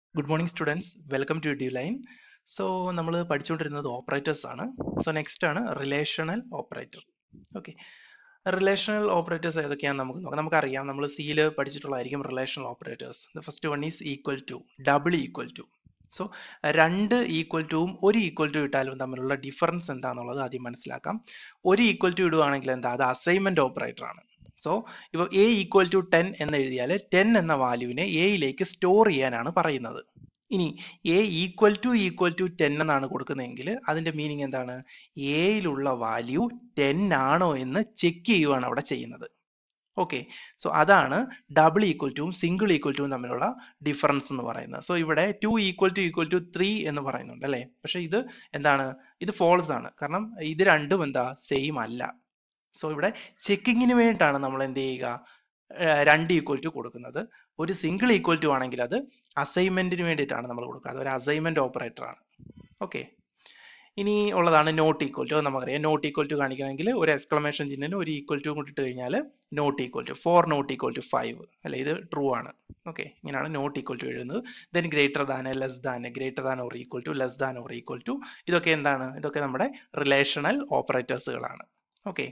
good morning students welcome to dew line so നമ്മൾ പഠിച്ചുകൊണ്ടിരുന്നത് operators ആണ് സോ നെക്സ്റ്റ് ആണ് relational operator okay relational operators ഏതൊക്കെയാണെന്ന് നമുക്ക് നോക്കാം നമുക്കറിയാം നമ്മൾ സിയിൽ പഠിച്ചിട്ടുള്ളതായിരിക്കും relational operators the first one is equal to double equal to so രണ്ട് ഈക്വൽ ടുവും ഒരു ഈക്വൽ ടു ഇട്ടാലും തമ്മിലുള്ള ഡിഫറൻസ് എന്താണെന്നുള്ളത് ആദ്യം മനസ്സിലാക്കാം ഒരു ഈക്വൽ ടു ഇടുവാണെങ്കിൽ എന്താ അത് അസൈൻമെന്റ് ഓപ്പറേറ്റർ ആണ് സോ ഇപ്പോൾ എ ഈക്വൽ ടു ടെൻ എന്ന് എഴുതിയാൽ ടെൻ എന്ന വാല്യൂവിനെ എയിലേക്ക് സ്റ്റോർ ചെയ്യാനാണ് പറയുന്നത് ഇനി A equal to equal to ten എന്നാണ് കൊടുക്കുന്നതെങ്കിൽ അതിന്റെ മീനിങ് എന്താണ് എയിലുള്ള വാല്യൂ ടെൻ ആണോ എന്ന് ചെക്ക് ചെയ്യുവാണ് അവിടെ ചെയ്യുന്നത് ഓക്കെ സോ അതാണ് ഡബിൾ ഈക്വൽ ടുവും സിംഗിൾ ഈക്വൽ ടുവും തമ്മിലുള്ള ഡിഫറൻസ് എന്ന് പറയുന്നത് സോ ഇവിടെ two equal to equal to three എന്ന് പറയുന്നുണ്ട് അല്ലേ പക്ഷെ ഇത് എന്താണ് ഇത് ഫോൾസ് ആണ് കാരണം ഇത് രണ്ടും എന്താ സെയിം അല്ല സോ ഇവിടെ ചെക്കിങ്ങിന് വേണ്ടിയിട്ടാണ് നമ്മൾ എന്ത് ചെയ്യുക രണ്ട് ഈക്വൽ ടു കൊടുക്കുന്നത് ഒരു സിംഗിൾ ഈക്വൽ ടു ആണെങ്കിൽ അത് അസൈൻമെന്റിന് വേണ്ടിയിട്ടാണ് നമ്മൾ കൊടുക്കുക അത് ഒരു അസൈൻമെന്റ് ഓപ്പറേറ്റർ ആണ് ഓക്കെ ഇനി ഉള്ളതാണ് നോട്ട് ഈക്വൽ ടു നമുക്കറിയാം നോട്ട് ഈക്വൽ ടു കാണിക്കണമെങ്കിൽ ഒരു എക്സ്ക്ലമേഷൻ ചിഹ്നം ഒരു ഈക്വൽ ടു കൊണ്ടിട്ട് കഴിഞ്ഞാൽ not equal to four not equal to five അല്ലെ ഇത് ട്രൂ ആണ് ഓക്കെ ഇങ്ങനെയാണ് നോട്ട് ഈക്വൽ ടു എഴുതുന്നത് then greater than less than greater than or equal to less than or equal to ഇതൊക്കെ എന്താണ് ഇതൊക്കെ നമ്മുടെ റിലേഷണൽ ഓപ്പറേറ്റേഴ്സുകളാണ് ഓക്കെ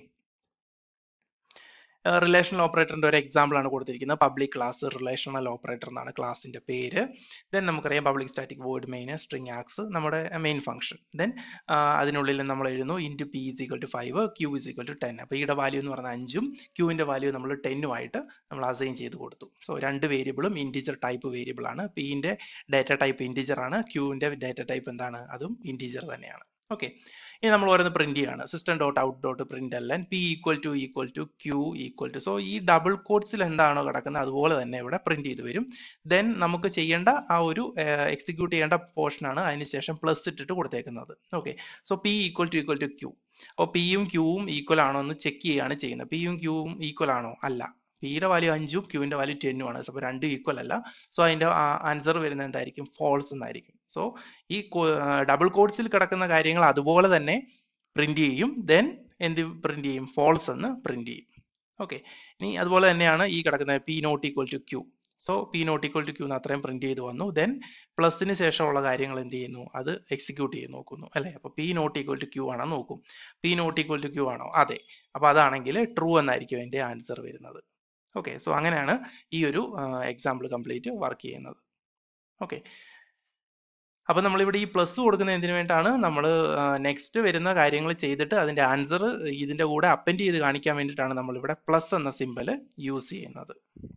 റിലേഷണൽ ഓപ്പറേറ്ററിന്റെ ഒരു എക്സാമ്പിൾ ആണ് കൊടുത്തിരിക്കുന്നത് പബ്ലിക് ക്ലാസ് റിലേഷണൽ ഓപ്പറേറ്റർ എന്നാണ് ക്ലാസിന്റെ പേര് ദെൻ നമുക്കറിയാം public static void main string args നമ്മുടെ മെയിൻ ഫംഗ്ഷൻ ദെൻ അതിനുള്ളിൽ നമ്മൾ എഴുതുന്നു int P is equal to five Q is equal to ten അപ്പോൾ ഈയുടെ വാല്യൂ എന്ന് പറഞ്ഞാൽ അഞ്ചും ക്യൂവിന്റെ വാല്യൂ നമ്മൾ ടെന്നുമായിട്ട് നമ്മൾ അസൈൻ ചെയ്ത് കൊടുത്തു സോ രണ്ട് വേരിയബിളും ഇൻറ്റീജർ ടൈപ്പ് വേരിയബിൾ ആണ് പിന്റെ ഡാറ്റ ടൈപ്പ് ഇൻറ്റീജർ ആണ് ക്യൂവിന്റെ ഡാറ്റ ടൈപ്പ് എന്താണ് അതും ഇൻറ്റീജർ തന്നെയാണ് ഓക്കെ ഇനി നമ്മൾ ഓരോന്ന് പ്രിന്റ് ചെയ്യാണ് system dot out dot print എല്ലാം P equal to equal to Q equal to so ഈ ഡബിൾ കോഡ്സിൽ എന്താണോ കിടക്കുന്നത് അതുപോലെ തന്നെ ഇവിടെ പ്രിന്റ് ചെയ്ത് വരും ദെൻ നമുക്ക് ചെയ്യേണ്ട ആ ഒരു എക്സിക്യൂട്ട് ചെയ്യേണ്ട പോർഷൻ ആണ് അതിനുശേഷം പ്ലസ് ഇട്ടിട്ട് കൊടുത്തേക്കുന്നത് okay so P equal to equal to Q അപ്പോൾ പിയും ക്യൂവും ഈക്വൽ ആണോ എന്ന് ചെക്ക് ചെയ്യുകയാണ് ചെയ്യുന്നത് പിയും ക്യൂവും ഈക്വൽ ആണോ അല്ല പിയുടെ വാല്യൂ അഞ്ചും ക്യൂവിന്റെ വാല്യൂ ടെന്നും ആണ് അപ്പോൾ രണ്ടും ഈക്വൽ അല്ല സോ അതിന്റെ ആൻസർ വരുന്നത് എന്തായിരിക്കും ഫോൾസ് എന്നായിരിക്കും സോ ഈ ഡബിൾ കോഡ്സിൽ കിടക്കുന്ന കാര്യങ്ങൾ അതുപോലെ തന്നെ പ്രിന്റ് ചെയ്യും ദെൻ എന്ത് പ്രിന്റ് ചെയ്യും ഫോൾസ് എന്ന് പ്രിന്റ് ചെയ്യും ഓക്കെ ഇനി അതുപോലെ തന്നെയാണ് ഈ കിടക്കുന്ന P not equal to Q so P not equal to Q അത്രയും പ്രിന്റ് ചെയ്ത് വന്നു ദെൻ പ്ലസിന് ശേഷമുള്ള കാര്യങ്ങൾ എന്ത് ചെയ്യുന്നു അത് എക്സിക്യൂട്ട് ചെയ്ത് നോക്കുന്നു അല്ലെ അപ്പൊ P not equal to Q ആണോ നോക്കും P not equal to Q ആണോ അതെ അപ്പൊ അതാണെങ്കിൽ ട്രൂ എന്നായിരിക്കും അതിന്റെ ആൻസർ വരുന്നത് ഓക്കെ സോ അങ്ങനെയാണ് ഈ ഒരു എക്സാമ്പിൾ കംപ്ലീറ്റ് വർക്ക് ചെയ്യുന്നത് ഓക്കെ അപ്പൊ നമ്മളിവിടെ ഈ പ്ലസ് കൊടുക്കുന്ന എന്തിനു വേണ്ടിയിട്ടാണ് നമ്മൾ നെക്സ്റ്റ് വരുന്ന കാര്യങ്ങൾ ചെയ്തിട്ട് അതിന്റെ ആൻസർ ഇതിന്റെ കൂടെ അപ്പൻഡ് ചെയ്ത് കാണിക്കാൻ വേണ്ടിയിട്ടാണ് നമ്മളിവിടെ പ്ലസ് എന്ന സിമ്പൽ യൂസ് ചെയ്യുന്നത്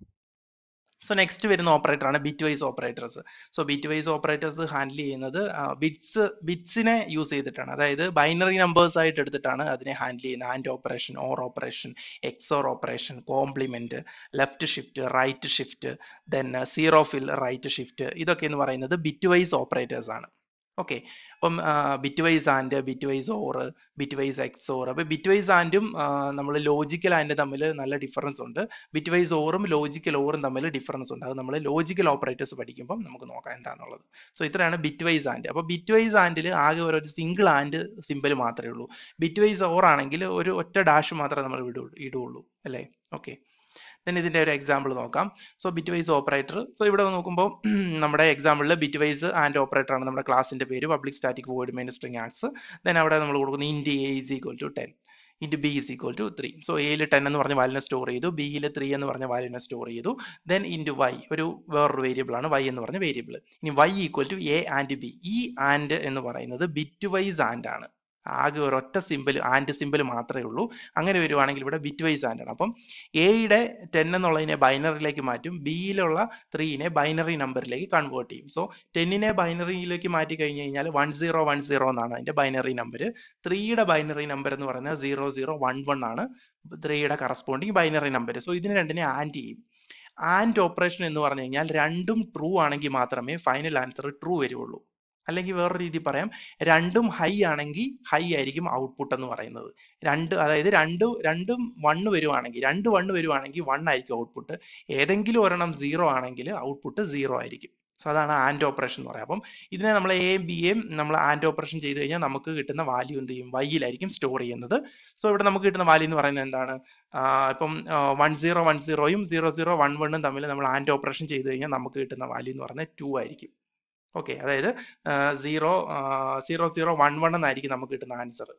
സോ നെക്സ്റ്റ് വരുന്ന ഓപ്പറേറ്റർ ആണ് bitwise operators so bitwise operators handle ചെയ്യുന്നത് ബിറ്റ്സ് ബിറ്റ്സിനെ യൂസ് ചെയ്തിട്ടാണ് അതായത് ബൈനറി നമ്പേഴ്സ് ആയിട്ട് എടുത്തിട്ടാണ് അതിനെ ഹാൻഡിൽ ചെയ്യുന്നത് and operation or operation XOR operation complement left shift right shift then zero fill right shift ഇതൊക്കെ എന്ന് പറയുന്നത് ബിറ്റ് വൈസ് ഓപ്പറേറ്റേഴ്സ് ആണ് ഓക്കെ അപ്പം bitwise and bitwise or bitwise XOR അപ്പൊ ബിറ്റ് വൈസ് ആൻഡും നമ്മൾ logical and തമ്മിൽ നല്ല difference ഉണ്ട് ബിറ്റ് വൈസ് ഓറും ലോജിക്കൽ ഓറും തമ്മിൽ ഡിഫറൻസ് ഉണ്ട് അത് നമ്മൾ ലോജിക്കൽ ഓപ്പറേറ്റേഴ്സ് പഠിക്കുമ്പോൾ നമുക്ക് നോക്കാം എന്താണെന്നുള്ളത് സോ ഇത്രയാണ് ബിറ്റ് വൈസ് ആൻഡ് അപ്പൊ ബിറ്റ് വൈസ് ആൻഡിൽ ആകെ ഒരു സിംഗിൾ ആൻഡ് സിമ്പിൾ മാത്രമേ ഉള്ളൂ ബിറ്റ് വൈസ് ഓർ ആണെങ്കിൽ ഒരു ഒറ്റ ഡാഷ് മാത്രമേ നമ്മൾ ഇടുള്ളൂ ഇടുള്ളൂ അല്ലേ ഓക്കെ ദെൻ ഇതിന്റെ ഒരു എക്സാമ്പിൾ നോക്കാം so bitwise operator so ഇവിടെ നോക്കുമ്പോൾ നമ്മുടെ എക്സാമ്പിളിൽ ബിറ്റ് വൈസ് ആൻഡ് ഓപ്പറേറ്റർ ആണ് നമ്മുടെ ക്ലാസിന്റെ പേര് public static void main string args then അവിടെ നമ്മൾ കൊടുക്കുന്ന int A is equal to ten int B is equal to three so എയിൽ ടെൻ എന്ന് പറഞ്ഞ വാല്യൂനെ സ്റ്റോർ ചെയ്തു ബിയിൽ ത്രീ എന്ന് പറഞ്ഞ വാല്യൂനെ സ്റ്റോർ ചെയ്തു ദെൻ ഇൻറ്റു വൈ ഒരു വേറൊരു വേരിയബിൾ ആണ് വൈ എന്ന് പറഞ്ഞ വേരിയബിൾ ഇനി Y equal to A and B ഈ ആൻഡ് എന്ന് പറയുന്നത് ബിറ്റ് വൈസ് ആൻഡ് ആണ് ആകെ ഒരൊറ്റ സിമ്പിൾ ആൻഡ് സിമ്പിൾ മാത്രമേ ഉള്ളൂ അങ്ങനെ വരുവാണെങ്കിൽ ഇവിടെ ബിറ്റ് വൈസ് ആൻഡ് ആണ് അപ്പം എയുടെ ടെൻ എന്നുള്ളതിനെ ബൈനറിയിലേക്ക് മാറ്റും ബിയിലുള്ള ത്രീനെ ബൈനറി നമ്പറിലേക്ക് കൺവേർട്ട് ചെയ്യും സോ ടെന്നിനെ ബൈനറിയിലേക്ക് മാറ്റി കഴിഞ്ഞ് കഴിഞ്ഞാൽ വൺ സീറോ വൺ സീറോ എന്നാണ് അതിന്റെ ബൈനറി നമ്പർ ത്രീയുടെ ബൈനറി നമ്പർ എന്ന് പറയുന്നത് സീറോ സീറോ വൺ വൺ ആണ് ത്രീയുടെ കറസ്പോണ്ടിങ് ബൈനറി നമ്പർ സോ ഇതിന് രണ്ടിനെ ആൻഡ് ചെയ്യും ആൻഡ് ഓപ്പറേഷൻ എന്ന് പറഞ്ഞു കഴിഞ്ഞാൽ രണ്ടും ട്രൂ ആണെങ്കിൽ മാത്രമേ ഫൈനൽ ആൻസർ ട്രൂ വരുള്ളൂ അല്ലെങ്കിൽ വേറൊരു രീതി പറയാം രണ്ടും ഹൈ ആണെങ്കിൽ ഹൈ ആയിരിക്കും ഔട്ട്പുട്ട് എന്ന് പറയുന്നത് രണ്ട് അതായത് രണ്ട് രണ്ടും വണ്ണ് വരുവാണെങ്കിൽ രണ്ട് വണ്ണ് വരുവാണെങ്കിൽ വൺ ആയിരിക്കും ഔട്ട്പുട്ട് ഏതെങ്കിലും ഒരെണ്ണം സീറോ ആണെങ്കിൽ ഔട്ട്പുട്ട് സീറോ ആയിരിക്കും സോ അതാണ് ആൻഡ് ഓപ്പറേഷൻ എന്ന് പറയുക അപ്പം ഇതിനെ നമ്മൾ എയും ബിയും നമ്മൾ ആൻഡ് ഓപ്പറേഷൻ ചെയ്ത് കഴിഞ്ഞാൽ നമുക്ക് കിട്ടുന്ന വാല്യൂ എന്ത് ചെയ്യും വൈയിലായിരിക്കും സ്റ്റോർ ചെയ്യുന്നത് സോ ഇവിടെ നമുക്ക് കിട്ടുന്ന വാല്യൂ എന്ന് പറയുന്നത് എന്താണ് ഇപ്പം വൺ സീറോ വൺ സീറോയും സീറോ സീറോ വൺ വണ്ണും തമ്മിൽ നമ്മൾ ആൻഡ് ഓപ്പറേഷൻ ചെയ്ത് കഴിഞ്ഞാൽ നമുക്ക് കിട്ടുന്ന വാല്യൂ എന്ന് പറയുന്നത് ടു ആയിരിക്കും ഓക്കെ അതായത് zero zero zero one one എന്നായിരിക്കും നമുക്ക് കിട്ടുന്ന ആൻസർ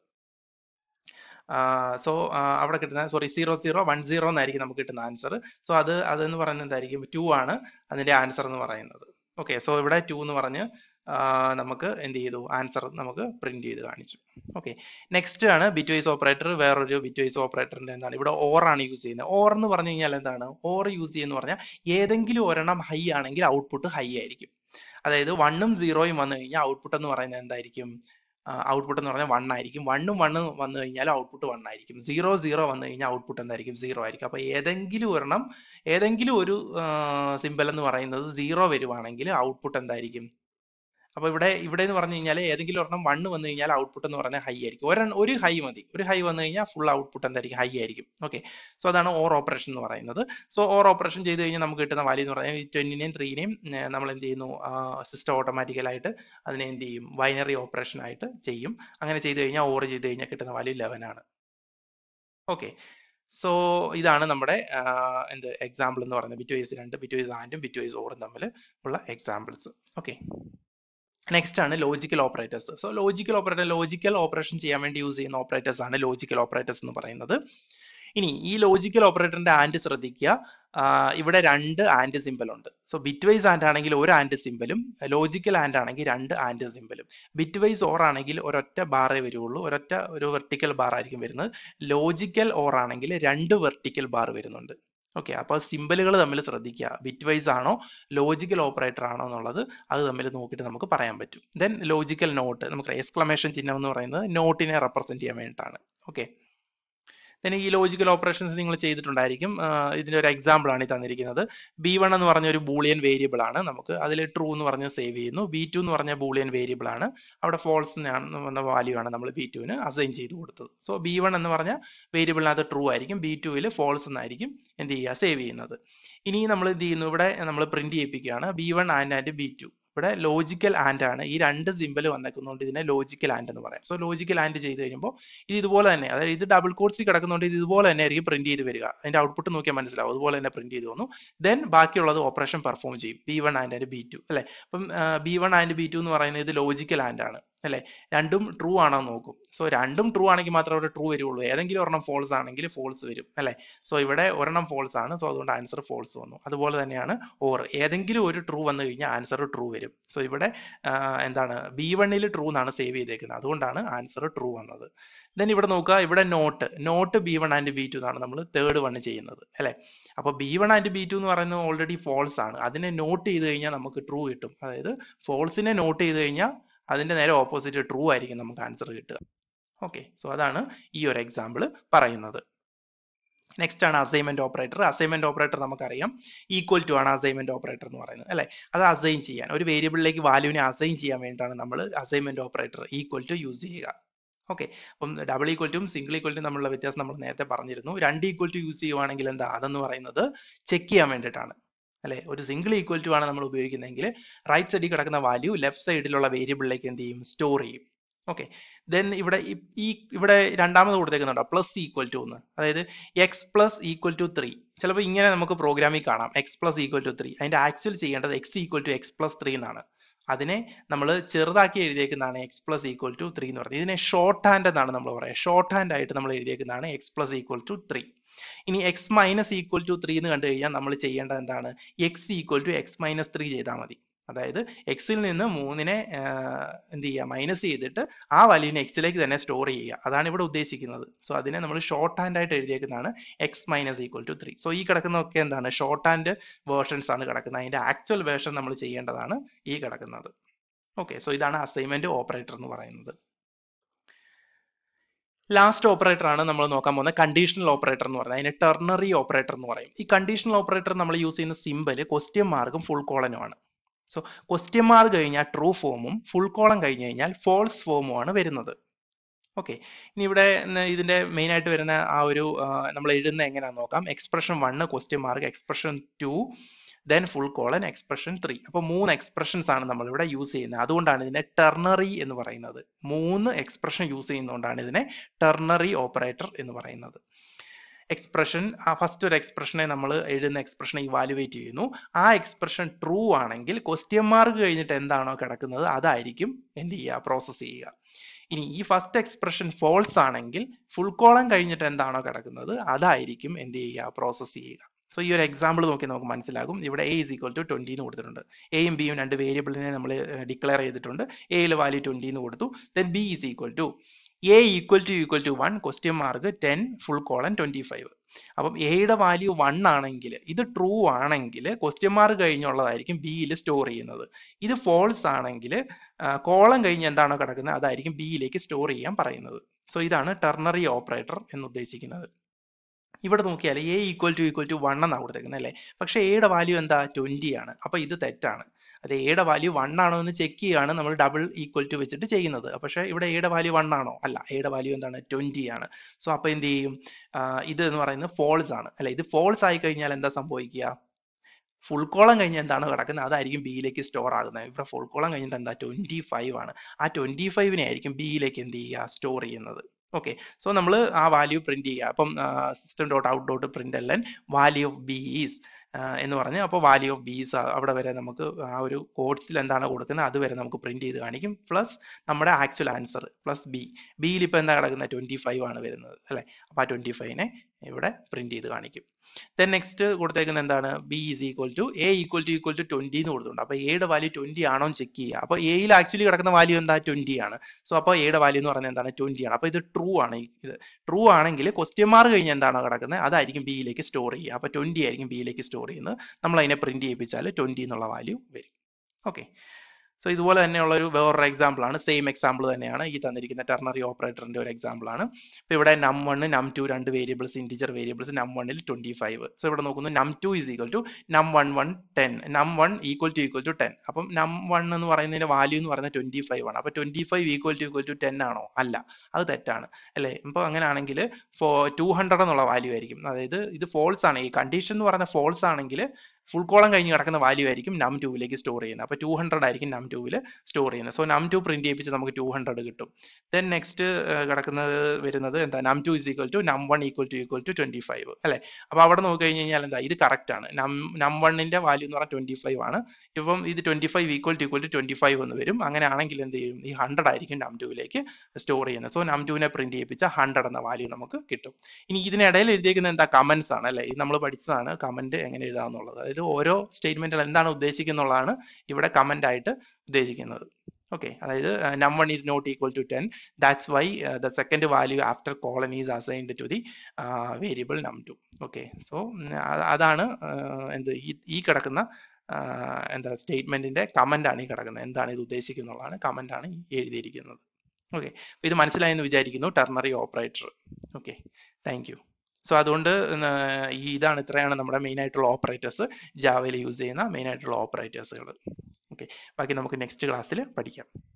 സോ അവിടെ കിട്ടുന്ന sorry zero zero one zero എന്നായിരിക്കും നമുക്ക് കിട്ടുന്ന ആൻസർ സോ അത് അതെന്ന് പറയുന്നത് എന്തായിരിക്കും ടു ആണ് അതിന്റെ ആൻസർ എന്ന് പറയുന്നത് ഓക്കെ സോ ഇവിടെ ടു എന്ന് പറഞ്ഞ് നമുക്ക് എന്ത് ചെയ്തു ആൻസർ നമുക്ക് പ്രിന്റ് ചെയ്ത് കാണിച്ചു ഓക്കെ നെക്സ്റ്റ് ആണ് ബിറ്റ് വൈസ് ഓപ്പറേറ്റർ വേറൊരു ബിറ്റ് വൈസ് ഓപ്പറേറ്ററിന്റെ എന്താണ് ഇവിടെ ഓർ ആണ് യൂസ് ചെയ്യുന്നത് ഓർ എന്ന് പറഞ്ഞു കഴിഞ്ഞാൽ എന്താണ് ഓർ യൂസ് ചെയ്യുന്ന പറഞ്ഞാൽ ഏതെങ്കിലും ഒരെണ്ണം ഹൈ ആണെങ്കിൽ ഔട്ട്പുട്ട് ഹൈ ആയിരിക്കും അതായത് വണ്ണും സീറോയും വന്നു കഴിഞ്ഞാൽ ഔട്ട്പുട്ട് എന്ന് പറയുന്നത് എന്തായിരിക്കും ഔട്ട്പുട്ട് എന്ന് പറഞ്ഞാൽ വൺ ആയിരിക്കും വണ്ണും വണ്ണും വന്നു കഴിഞ്ഞാൽ ഔട്ട്പുട്ട് വൺ ആയിരിക്കും സീറോ സീറോ വന്നു കഴിഞ്ഞാൽ ഔട്ട്പുട്ട് എന്തായിരിക്കും സീറോ ആയിരിക്കും അപ്പൊ ഏതെങ്കിലും ഒരെണ്ണം ഏതെങ്കിലും ഒരു സിമ്പൽ എന്ന് പറയുന്നത് സീറോ വരുവാണെങ്കിൽ ഔട്ട്പുട്ട് എന്തായിരിക്കും അപ്പൊ ഇവിടെ ഇവിടെ എന്ന് പറഞ്ഞു കഴിഞ്ഞാൽ ഏതെങ്കിലും ഒരെണ്ണം വണ്ണ് വന്നു കഴിഞ്ഞാൽ ഔട്ട്പുട്ട് എന്ന് പറഞ്ഞാൽ ഹൈ ആയിരിക്കും ഒരെണ്ണം ഒരു ഹൈ മതി ഒരു ഹൈ വന്നു കഴിഞ്ഞാൽ ഫുൾ ഔട്ട്പുട്ട് എന്തായിരിക്കും ഹൈ ആയിരിക്കും ഓക്കെ സോ അതാണ് ഓർ ഓപ്പറേഷൻ എന്ന് പറയുന്നത് സോ ഓർ ഓപ്പറേഷൻ ചെയ്ത് കഴിഞ്ഞാൽ നമുക്ക് കിട്ടുന്ന വാല്യൂ എന്ന് പറഞ്ഞാൽ ട്വന്റിനെയും ത്രീനെയും നമ്മൾ എന്ത് ചെയ്യുന്നു സിസ്റ്റം ഓട്ടോമാറ്റിക്കലായിട്ട് അതിനെ എന്ത് ചെയ്യും ബൈനറി ഓപ്പറേഷൻ ആയിട്ട് ചെയ്യും അങ്ങനെ ചെയ്ത് കഴിഞ്ഞാൽ ഓർ ചെയ്ത് കഴിഞ്ഞാൽ കിട്ടുന്ന വാല്യൂ ലെവൻ ആണ് ഓക്കെ സോ ഇതാണ് നമ്മുടെ എന്ത് എക്സാമ്പിൾ എന്ന് പറയുന്നത് ബിറ്റ് വൈസ് രണ്ട് ബിറ്റ് വൈസ് ആൻഡും ബിറ്റ് വൈസ് ഓറും തമ്മിൽ ഉള്ള എക്സാമ്പിൾസ് ഓക്കെ നെക്സ്റ്റ് ആണ് logical operators so logical operator logical operation ചെയ്യാൻ വേണ്ടി യൂസ് ചെയ്യുന്ന ഓപ്പറേറ്റേഴ്സ് ആണ് ലോജിക്കൽ ഓപ്പറേറ്റേഴ്സ് എന്ന് പറയുന്നത് ഇനി ഈ ലോജിക്കൽ ഓപ്പറേറ്ററിന്റെ ആൻഡ് ശ്രദ്ധിക്കുക ഇവിടെ രണ്ട് ആൻഡ് സിമ്പൽ ഉണ്ട് സോ ബിറ്റ് വൈസ് ആൻഡ് ആണെങ്കിൽ ഒരു ആൻഡ് സിമ്പലും ലോജിക്കൽ ആൻഡ് ആണെങ്കിൽ രണ്ട് ആൻഡ് സിമ്പലും ബിറ്റ് വൈസ് ഓർ ആണെങ്കിൽ ഒരൊറ്റ ബാറേ വരുള്ളൂ ഒരൊറ്റ ഒരു വെർട്ടിക്കൽ ബാർ ആയിരിക്കും വരുന്നത് ലോജിക്കൽ ഓർ ആണെങ്കിൽ രണ്ട് വെർട്ടിക്കൽ ബാർ വരുന്നുണ്ട് ഓക്കെ അപ്പോൾ സിമ്പലുകൾ തമ്മിൽ ശ്രദ്ധിക്കുക ബിറ്റ് വൈസ് ആണോ ലോജിക്കൽ ഓപ്പറേറ്റർ ആണോ എന്നുള്ളത് അത് തമ്മിൽ നോക്കിയിട്ട് നമുക്ക് പറയാൻ പറ്റും ദെൻ ലോജിക്കൽ നോട്ട് നമുക്ക് എക്സ്ക്ലമേഷൻ ചിഹ്നം എന്ന് പറയുന്നത് നോട്ടിനെ റെപ്രസെന്റ് ചെയ്യാൻ വേണ്ടിയിട്ടാണ് ഓക്കെ then ഈ ലോജിക്കൽ ഓപ്പറേഷൻസ് നിങ്ങൾ ചെയ്തിട്ടുണ്ടായിരിക്കും ഇതിന്റെ ഒരു എക്സാമ്പിൾ ആണ് ഈ തന്നിരിക്കുന്നത് ബി വൺ എന്ന് പറഞ്ഞ ഒരു ബൂളിയൻ വേരിയബിൾ ആണ് നമുക്ക് അതിൽ ട്രൂ എന്ന് പറഞ്ഞ് സേവ് ചെയ്യുന്നു ബി ടു എന്ന് പറഞ്ഞ ബൂളിയൻ വേരിയബിൾ ആണ് അവിടെ ഫോൾസ് എന്ന വാല്യൂ ആണ് നമ്മൾ ബി ടുവിന് അസൈൻ ചെയ്ത് കൊടുത്തത് സോ ബി വൺ എന്ന് പറഞ്ഞ വേരിയബിളിനകത്ത് ട്രൂ ആയിരിക്കും ബി ടുവിൽ ഫോൾസ് എന്നായിരിക്കും എന്ത് ചെയ്യുക സേവ് ചെയ്യുന്നത് ഇനി നമ്മൾ എന്ത് ചെയ്യുന്നു ഇവിടെ നമ്മൾ പ്രിന്റ് ചെയ്യിപ്പിക്കുകയാണ് B one and and B two ഇവിടെ ലോജിക്കൽ ആൻഡ് ആണ് ഈ രണ്ട് സിമ്പൽ വന്നേക്കുന്നതുകൊണ്ട് ഇതിനെ ലോജിക്കൽ ആൻഡ് എന്ന് പറയാം സോ ലോജിക്കൽ ആൻഡ് ചെയ്ത് കഴിയുമ്പോൾ ഇത് ഇതുപോലെ തന്നെ അതായത് ഇത് ഡബിൾ കോഡ്സിൽ കിടക്കുന്നതുകൊണ്ട് ഇത് ഇതുപോലെ തന്നെ ആയിരിക്കും പ്രിന്റ് ചെയ്ത് വരിക അതിന്റെ ഔട്ട്പുട്ട് നോക്കിയാൽ മനസ്സിലാവും അതുപോലെ തന്നെ പ്രിന്റ് ചെയ്ത് വന്നു ദെൻ ബാക്കിയുള്ളത് ഓപ്പറേഷൻ പെർഫോം ചെയ്യും B one and and B two അല്ലെ അപ്പം B one and B two എന്ന് പറയുന്നത് ഇത് ലോജിക്കൽ ആൻഡ് ആണ് അല്ലെ രണ്ടും ട്രൂ ആണോ നോക്കും സോ രണ്ടും ട്രൂ ആണെങ്കിൽ മാത്രമേ അവിടെ ട്രൂ വരുള്ളൂ ഏതെങ്കിലും ഒരെണ്ണം ഫോൾസ് ആണെങ്കിൽ ഫോൾസ് വരും അല്ലെ സോ ഇവിടെ ഒരെണ്ണം ഫോൾസ് ആണ് സോ അതുകൊണ്ട് ആൻസർ ഫോൾസ് വന്നു അതുപോലെ തന്നെയാണ് ഓർ ഏതെങ്കിലും ഒരു ട്രൂ വന്നു കഴിഞ്ഞാൽ ആൻസർ ട്രൂ വരും സോ ഇവിടെ എന്താണ് ബി വണ്ണിൽ ട്രൂ എന്നാണ് സേവ് ചെയ്തേക്കുന്നത് അതുകൊണ്ടാണ് ആൻസർ ട്രൂ വന്നത് ദെൻ ഇവിടെ നോക്കുക ഇവിടെ not not B one and B two എന്നാണ് നമ്മൾ തേർഡ് വൺ ചെയ്യുന്നത് അല്ലെ അപ്പൊ B one and B two എന്ന് പറയുന്നത് ഓൾറെഡി ഫോൾസ് ആണ് അതിനെ നോട്ട് ചെയ്ത് കഴിഞ്ഞാൽ നമുക്ക് ട്രൂ കിട്ടും അതായത് ഫോൾസിനെ നോട്ട് ചെയ്ത് കഴിഞ്ഞാൽ അതിന്റെ നേരെ ഓപ്പോസിറ്റ് ട്രൂ ആയിരിക്കും നമുക്ക് ആൻസർ കിട്ടുക ഓക്കെ സോ അതാണ് ഈ ഒരു എക്സാമ്പിൾ പറയുന്നത് നെക്സ്റ്റ് ആണ് അസൈൻമെന്റ് ഓപ്പറേറ്റർ അസൈൻമെന്റ് ഓപ്പറേറ്റർ നമുക്കറിയാം ഈക്വൽ ടു ആണ് അസൈൻമെന്റ് ഓപ്പറേറ്റർ എന്ന് പറയുന്നത് അല്ലെ അത് അസൈൻ ചെയ്യാൻ ഒരു വേരിയബിളിലേക്ക് വാല്യൂവിനെ അസൈൻ ചെയ്യാൻ വേണ്ടിയിട്ടാണ് നമ്മൾ assignment operator equal to use ചെയ്യുക ഓക്കെ അപ്പം ഡബിൾ ഈക്വൽ ടും സിംഗിൾ ഈക്വൽ ടും തമ്മിലുള്ള വ്യത്യാസം നമ്മൾ നേരത്തെ പറഞ്ഞിരുന്നു രണ്ട് ഈക്വൽ ടു യൂസ് ചെയ്യുവാണെങ്കിൽ എന്താ അതെന്ന് പറയുന്നത് ചെക്ക് ചെയ്യാൻ വേണ്ടിയിട്ടാണ് അല്ലെ ഒരു സിംഗിൾ ഈക്വൽ ടു ആണ് നമ്മൾ ഉപയോഗിക്കുന്നതെങ്കിൽ റൈറ്റ് സൈഡിൽ കിടക്കുന്ന വാല്യൂ ലെഫ്റ്റ് സൈഡിലുള്ള വേരിയബിളിലേക്ക് എന്ത് ചെയ്യും സ്റ്റോർ ചെയ്യും ഓക്കെ ദെൻ ഇവിടെ ഈ ഇവിടെ രണ്ടാമത് കൊടുത്തേക്കുന്നുണ്ടോ പ്ലസ് ഈക്വൽ ടു എന്ന് അതായത് X plus equal to three ചിലപ്പോൾ ഇങ്ങനെ നമുക്ക് പ്രോഗ്രാമിൽ കാണാം X plus equal to three അതിന്റെ ആക്ച്വൽ ചെയ്യേണ്ടത് X equal to X plus three എന്നാണ് അതിനെ നമ്മൾ ചെറുതാക്കി എഴുതിയേക്കുന്നതാണ് X plus equal to three എന്ന് പറയുന്നത് ഇതിനെ ഷോർട്ട് ഹാൻഡ് എന്നാണ് നമ്മൾ പറയുക ഷോർട്ട് ഹാൻഡ് ആയിട്ട് നമ്മൾ എഴുതിയേക്കുന്നതാണ് X plus equal to three ഇനി X minus equal to three എന്ന് കണ്ടു കഴിഞ്ഞാൽ നമ്മൾ ചെയ്യേണ്ടത് എന്താണ് X equal to X minus three ചെയ്താൽ മതി അതായത് എക്സിൽ നിന്ന് മൂന്നിനെ എന്ത് ചെയ്യുക മൈനസ് ചെയ്തിട്ട് ആ വാല്യൂവിനെ എക്സിലേക്ക് തന്നെ സ്റ്റോർ ചെയ്യുക അതാണ് ഇവിടെ ഉദ്ദേശിക്കുന്നത് സോ അതിനെ നമ്മൾ ഷോർട്ട് ഹാൻഡ് ആയിട്ട് എഴുതിയേക്കുന്നതാണ് X minus equal to three so ഈ കിടക്കുന്നതൊക്കെ എന്താണ് ഷോർട്ട് ഹാൻഡ് വേർഷൻസ് ആണ് കിടക്കുന്നത് അതിന്റെ ആക്ച്വൽ വേർഷൻ നമ്മൾ ചെയ്യേണ്ടതാണ് ഈ കിടക്കുന്നത് ഓക്കെ സോ ഇതാണ് അസൈൻമെന്റ് ഓപ്പറേറ്റർ എന്ന് പറയുന്നത് ലാസ്റ്റ് ഓപ്പറേറ്റർ ആണ് നമ്മൾ നോക്കാൻ പോകുന്നത് കണ്ടീഷണൽ ഓപ്പറേറ്റർ എന്ന് പറയുന്നത് അതിന് ടെർണറി ഓപ്പറേറ്റർ എന്ന് പറയും ഈ കണ്ടീഷണൽ ഓപ്പറേറ്റർ നമ്മൾ യൂസ് ചെയ്യുന്ന സിമ്പൽ ക്വസ്റ്റ്യൻ മാർക്കും ഫുൾ കോളനും ആണ് സോ ക്വസ്റ്റ്യൻ മാർക്ക് കഴിഞ്ഞാൽ ട്രൂ ഫോമും ഫുൾ കോളം കഴിഞ്ഞ് കഴിഞ്ഞാൽ ഫോൾസ് ഫോമും ആണ് വരുന്നത് ഓക്കെ ഇനി ഇവിടെ ഇതിന്റെ മെയിൻ ആയിട്ട് വരുന്ന ആ ഒരു നമ്മൾ എഴുതുന്ന എങ്ങനെയാണെന്ന് നോക്കാം expression one question mark expression two then full colon expression three അപ്പോൾ മൂന്ന് എക്സ്പ്രഷൻസ് ആണ് നമ്മൾ ഇവിടെ യൂസ് ചെയ്യുന്നത് അതുകൊണ്ടാണ് ഇതിനെ ടെർണറി എന്ന് പറയുന്നത് മൂന്ന് എക്സ്പ്രഷൻ യൂസ് ചെയ്യുന്നതുകൊണ്ടാണ് ഇതിനെ ടെർണറി ഓപ്പറേറ്റർ എന്ന് പറയുന്നത് എക്സ്പ്രഷൻ ആ ഫസ്റ്റ് ഒരു എക്സ്പ്രഷനെ നമ്മൾ എഴുതുന്ന എക്സ്പ്രഷനെ ഇവാലുവേറ്റ് ചെയ്യുന്നു ആ എക്സ്പ്രഷൻ ട്രൂ ആണെങ്കിൽ ക്വസ്റ്റ്യൻ മാർക്ക് കഴിഞ്ഞിട്ട് എന്താണോ കിടക്കുന്നത് അതായിരിക്കും എന്ത് ചെയ്യുക പ്രോസസ്സ് ചെയ്യുക ഇനി ഈ ഫസ്റ്റ് എക്സ്പ്രഷൻ ഫോൾസ് ആണെങ്കിൽ ഫുൾ കോളം കഴിഞ്ഞിട്ട് എന്താണോ കിടക്കുന്നത് അതായിരിക്കും എന്ത് ചെയ്യുക പ്രോസസ്സ് ചെയ്യുക സോ ഈ ഒരു എക്സാമ്പിൾ നോക്കി നമുക്ക് മനസ്സിലാകും ഇവിടെ A is equal to twenty എന്ന് കൊടുത്തിട്ടുണ്ട് എയും ബിയും രണ്ട് വേരിയബിളിനെ നമ്മൾ ഡിക്ലെയർ ചെയ്തിട്ടുണ്ട് എയിൽ വാല്യൂ ട്വന്റി എന്ന് കൊടുത്തു then B is equal to A equal to equal to one question mark ten full colon twenty five അപ്പം എയുടെ വാല്യൂ വൺ ആണെങ്കിൽ ഇത് ട്രൂ ആണെങ്കിൽ ക്വസ്റ്റ്യൻ മാർക്ക് കഴിഞ്ഞുള്ളതായിരിക്കും ബിയിൽ സ്റ്റോർ ചെയ്യുന്നത് ഇത് ഫോൾസ് ആണെങ്കിൽ കോളം കഴിഞ്ഞ് എന്താണോ കിടക്കുന്നത് അതായിരിക്കും ബിയിലേക്ക് സ്റ്റോർ ചെയ്യാൻ പറയുന്നത് സോ ഇതാണ് ടെർണറി ഓപ്പറേറ്റർ എന്ന് ഉദ്ദേശിക്കുന്നത് ഇവിടെ നോക്കിയാൽ A equal to equal to one എന്നാണ് കൊടുത്തേക്കുന്നത് അല്ലേ പക്ഷേ എയുടെ വാല്യൂ എന്താ ട്വന്റി ആണ് അപ്പൊ ഇത് തെറ്റാണ് അത് എയുടെ വാല്യൂ വൺ ആണോ എന്ന് ചെക്ക് ചെയ്യുകയാണ് നമ്മൾ ഡബിൾ ഈക്വൽ ടു വെച്ചിട്ട് ചെയ്യുന്നത് പക്ഷേ ഇവിടെ എയുടെ വാല്യൂ വൺ ആണോ അല്ല എയുടെ വാല്യൂ എന്താണ് ട്വന്റി ആണ് സോ അപ്പൊ എന്ത് ചെയ്യും ഇത് എന്ന് പറയുന്നത് ഫോൾസ് ആണ് അല്ലെ ഇത് ഫോൾസ് ആയി കഴിഞ്ഞാൽ എന്താ സംഭവിക്കുക ഫുൾ കോളം കഴിഞ്ഞ് എന്താണ് കിടക്കുന്നത് അതായിരിക്കും ബിയിലേക്ക് സ്റ്റോർ ആകുന്നത് ഇവിടെ ഫുൾ കോളം കഴിഞ്ഞിട്ട് എന്താ ട്വന്റി ഫൈവ് ആണ് ആ ട്വന്റി ഫൈവിനെ ആയിരിക്കും ബിയിലേക്ക് എന്ത് ചെയ്യുക സ്റ്റോർ ചെയ്യുന്നത് ഓക്കെ സോ നമ്മൾ ആ വാല്യൂ പ്രിന്റ് ചെയ്യുക അപ്പം system dot out dot print L N value of B is എന്ന് പറഞ്ഞ് അപ്പോൾ വാല്യൂ ഓഫ് ബീസ് അവിടെ വരെ നമുക്ക് ആ ഒരു കോഡ്സിൽ എന്താണ് കൊടുക്കുന്നത് അത് വരെ നമുക്ക് പ്രിന്റ് ചെയ്ത് കാണിക്കും പ്ലസ് നമ്മുടെ ആക്ച്വൽ ആൻസർ പ്ലസ് ബി ബിയിൽ ഇപ്പോൾ എന്താ കിടക്കുന്നത് ട്വന്റി ഫൈവ് ആണ് വരുന്നത് അല്ലേ അപ്പോൾ ആ ട്വന്റി ഫൈവിനെ ഇവിടെ പ്രിന്റ് ചെയ്ത് കാണിക്കും ദെൻ നെക്സ്റ്റ് കൊടുത്തേക്കുന്നത് എന്താണ് B is equal to A equal to equal to twenty എന്ന് കൊടുത്തിട്ടുണ്ട് അപ്പോൾ എയുടെ വാല്യൂ ട്വന്റി ആണോ എന്ന് ചെക്ക് ചെയ്യുക അപ്പോൾ എയിൽ ആക്ച്വലി കിടക്കുന്ന വാല്യൂ എന്താ ട്വന്റി ആണ് സോ അപ്പോൾ എയുടെ വാല്യൂ എന്ന് പറയുന്നത് എന്താണ് ട്വന്റി ആണ് അപ്പോൾ ഇത് ട്രൂ ആണ് ഇത് ട്രൂ ആണെങ്കിൽ ക്വസ്റ്റ്യൻ മാർക്ക് കഴിഞ്ഞ് എന്താണോ കിടക്കുന്നത് അതായിരിക്കും ബിയിലേക്ക് സ്റ്റോർ ചെയ്യുക അപ്പോൾ ട്വന്റി ആയിരിക്കും ബിയിലേക്ക് സ്റ്റോർ ചെയ്യുന്നത് നമ്മൾ അതിനെ പ്രിന്റ് ചെയ്യിപ്പിച്ചാൽ ട്വന്റി എന്നുള്ള വാല്യൂ വരും ഓക്കെ സോ ഇതുപോലെ തന്നെയുള്ള ഒരു വേറൊരു എക്സാമ്പിൾ ആണ് സെയിം എക്സാമ്പിൾ തന്നെയാണ് ഈ തന്നിരിക്കുന്ന ടെർണറി ഓപ്പറേറ്ററിന്റെ ഒരു എക്സാമ്പിൾ ആണ് ഇപ്പോൾ ഇവിടെ നം വൺ നം ടു രണ്ട് വേരിയബിൾസ് ഇൻറ്റിജർ വേരിയബിൾസ് നം വണ്ണിൽ ട്വന്റി ഫൈവ് സോ ഇവിടെ നോക്കുന്നു num two is equal to num one one ten num one equal to equal to ten അപ്പം നം വൺ എന്ന് പറയുന്നതിന്റെ വാല്യൂ എന്ന് പറയുന്നത് ട്വന്റി ഫൈവ് ആണ് അപ്പോൾ twenty five equal to equal to ten ആണോ അല്ല അത് തെറ്റാണ് അല്ലേ അപ്പോൾ അങ്ങനെയാണെങ്കിൽ ഫോ ടു ഹൺഡ്രഡ് എന്നുള്ള വാല്യൂ ആയിരിക്കും അതായത് ഇത് ഫോൾസ് ആണ് ഈ കണ്ടീഷൻ എന്ന് പറയുന്ന ഫോൾസ് ആണെങ്കിൽ ഫുൾ കോളം കഴിഞ്ഞ് കിടക്കുന്ന വാല്യൂ ആയിരിക്കും നം ടൂവിലേക്ക് സ്റ്റോർ ചെയ്യുന്നത് അപ്പോൾ ടു ഹൺഡ്രഡ് ആയിരിക്കും നം ടൂവിൽ സ്റ്റോർ ചെയ്യുന്നത് സോ നം ടു പ്രിന്റ് ചെയ്യിപ്പിച്ച് നമുക്ക് ടു ഹൺഡ്രഡ് കിട്ടും ദെൻ നെക്സ്റ്റ് കിടക്കുന്നത് വരുന്നത് എന്താ num two is equal to num one equal to equal to twenty five അല്ലേ അപ്പോൾ അവിടെ നോക്കി കഴിഞ്ഞ് കഴിഞ്ഞാൽ എന്താ ഇത് കറക്റ്റ് ആണ് നം നം വണ്ണിന്റെ വാല്യൂ എന്ന് പറഞ്ഞാൽ ട്വന്റി ഫൈവ് ആണ് ഇപ്പം ഇത് twenty five equal to equal to twenty five എന്ന് വരും അങ്ങനെ ആണെങ്കിൽ എന്ത് ചെയ്യും ഈ ഹൺഡ്രഡ് ആയിരിക്കും നം ടൂവിലേക്ക് സ്റ്റോർ ചെയ്യുന്നത് സോ നം ടുവിനെ പ്രിന്റ് ചെയ്യിപ്പിച്ച ഹൺഡ്രഡ് എന്ന വാല്യൂ നമുക്ക് കിട്ടും ഇനി ഇതിനിടയിൽ എഴുതിയിരിക്കുന്നത് എന്താ കമന്റ്സ് ആണ് അല്ലേ ഇത് നമ്മൾ പഠിച്ചതാണ് കമന്റ് എങ്ങനെ എഴുതാമെന്നുള്ളത് അതായത് ഓരോ സ്റ്റേറ്റ്മെന്റിൽ എന്താണ് ഉദ്ദേശിക്കുന്നുള്ളതാണ് ഇവിടെ കമന്റ് ആയിട്ട് ഉദ്ദേശിക്കുന്നത് ഓക്കെ അതായത് num one is not equal to ten that's why the second value after colon is assigned to the variable num two okay so അതാണ് എന്ത് ഈ ഈ കിടക്കുന്ന എന്താ സ്റ്റേറ്റ്മെന്റിന്റെ കമന്റ് ആണ് ഈ കിടക്കുന്നത് എന്താണ് ഇത് ഉദ്ദേശിക്കുന്നുള്ളതാണ് കമന്റ് ആണ് ഈ എഴുതിയിരിക്കുന്നത് ഓക്കെ ഇത് മനസ്സിലായെന്ന് വിചാരിക്കുന്നു ternary operator okay thank you so അതുകൊണ്ട് ഈ ഇതാണ് ഇത്രയാണ് നമ്മുടെ മെയിൻ ആയിട്ടുള്ള ഓപ്പറേറ്റേഴ്സ് ജാവയിൽ യൂസ് ചെയ്യുന്ന മെയിൻ ആയിട്ടുള്ള ഓപ്പറേറ്റേഴ്സുകൾ ഓക്കെ ബാക്കി നമുക്ക് നെക്സ്റ്റ് ക്ലാസ്സിൽ പഠിക്കാം